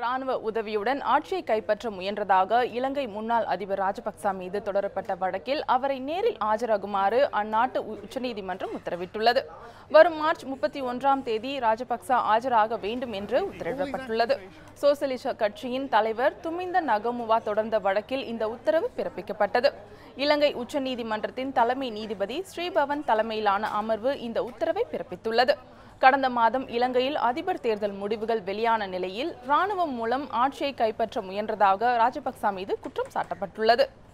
ராணுவ உதவியுடன் ஆட்சியை கைப்பற்ற முயன்றதாக இலங்கை முன்னாள் அதிபர் ராஜபக்ச மீது தொடரப்பட்ட வழக்கில் அவரை நேரில் ஆஜராகுமாறு அந்நாட்டு உ- உச்சநீதிமன்றம் உத்தரவிட்டுள்ளது வரும் மார்ச் முப்பத்தி ஒன்றாம் தேதி ராஜபக்ச ஆஜராக வேண்டும் என்று உத்தரவிடப்பட்டுள்ளது சோசலிச கட்சியின் தலைவர் துமிந்த நகமுவா தொடர்ந்த வழக்கில் இந்த உத்தரவு பிறப்பிக்கப்பட்டது இலங்கை உச்சநீதிமன்றத்தின் தலைமை நீதிபதி ஸ்ரீபவன் தலைமையிலான அமர்வு இந்த உத்தரவை பிறப்பித்துள்ளது கடந்த மாதம் இலங்கையில் அதிபர் தேர்தல் முடிவுகள் வெளியான நிலையில் ராணுவம் மூலம் ஆட்சியை கைப்பற்ற முயன்றதாக ராஜபக்ச மீது குற்றம் சாட்டப்பட்டுள்ளது